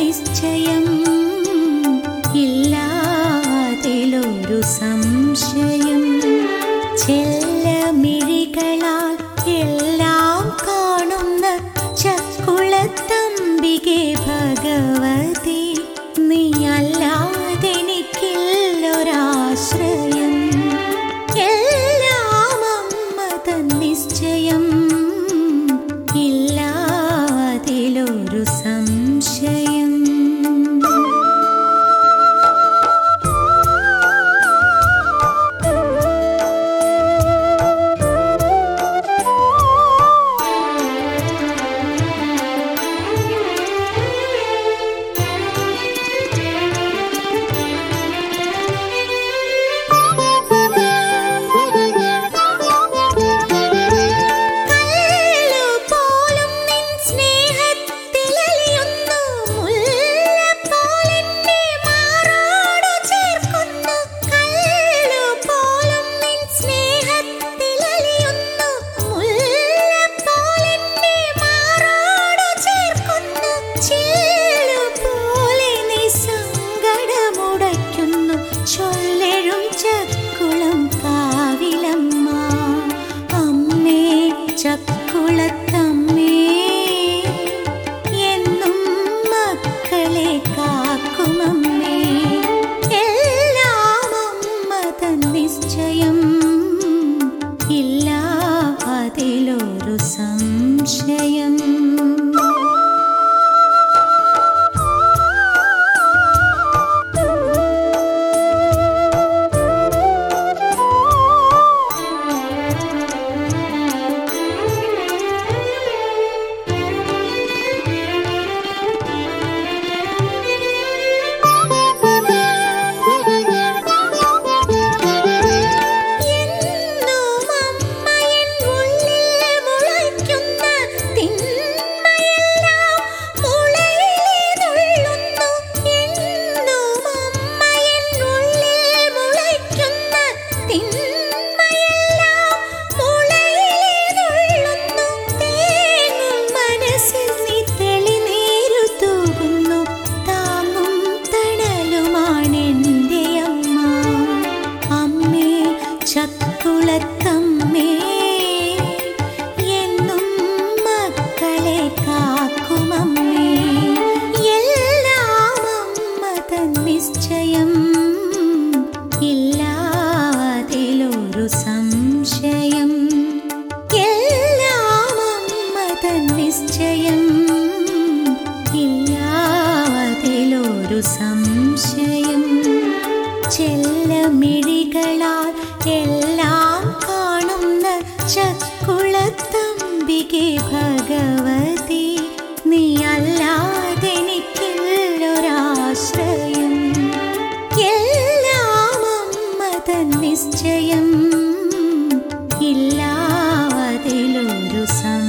നിശ്ചയം ഇല്ലാതിലൊരു സംശയം ചെല്ലമിഴികളാൽ എല്ലാം കാണുന്ന ചക്കുളത്തമ്പികെ ഭഗവതി നീ അല്ലാതെനിക്കില്ലൊരാശ്രയം എല്ലാം അമ്മ തൻ നിശ്ചയം ഇല്ലാതിലൊരു സംശയം കല്ലുപോലും നിൻ സ്നേഹത്തിലലിയുന്നു മുല്ലപ്പോലെന്നെ മാറോടു ചേർക്കുന്നു കല്ലുപോലും നിൻ സ്നേഹത്തിലലിയുന്നു മുല്ലപ്പോലെന്നെ മാറോടു ചേർക്കുന്നു ചില്ലുപോലെ നീ സങ്കടമുടയ്ക്കുന്നു ചൊല്ലെഴും ചക്കുളം കാവിലമ്മ അമ്മേ ചക്കുളത്തമ്മേ എന്നും മക്കളെ കാക്കുമമ്മേ എല്ലാം അമ്മ തൻ നിശ്ചയം ഇല്ല അതിലൊരു സംശയം എന്നും അമ്മയൻ ഉള്ളിൽ മുളയ്ക്കുന്ന തിന്മയെല്ലാം മുളയിലേതുള്ളുന്നു എന്നും അമ്മയൻ ഉള്ളിൽ മുളയ്ക്കുന്ന തിന്മയെല്ലാം മുളയിലേതുള്ളുന്നു തേങ്ങും മനസ്സിൽ നീ തെളിനീരു തൂകുന്നു താങ്ങും തണലുമാണെൻ്റെ അമ്മ അമ്മേ ചക്കുളത്തമ്മേ എന്നും മക്കളെ കാക്കുമമ്മേ എല്ലാം അമ്മ തൻ നിശ്ചയം ഇല്ലാതിലൊരു സംശയം എല്ലാം അമ്മ തൻ നിശ്ചയം ഇല്ലാതിലൊരു സംശയം ചെല്ലമിഴികളാൽ എല്ലാം കാണുന്ന ചക്കുളത്തമ്പികെ ഭഗവതി നീ അല്ലാതെനിക്കില്ലൊരാശ്രയം എല്ലാം അമ്മ തൻ നിശ്ചയം ഇല്ലാതിലൊരു സം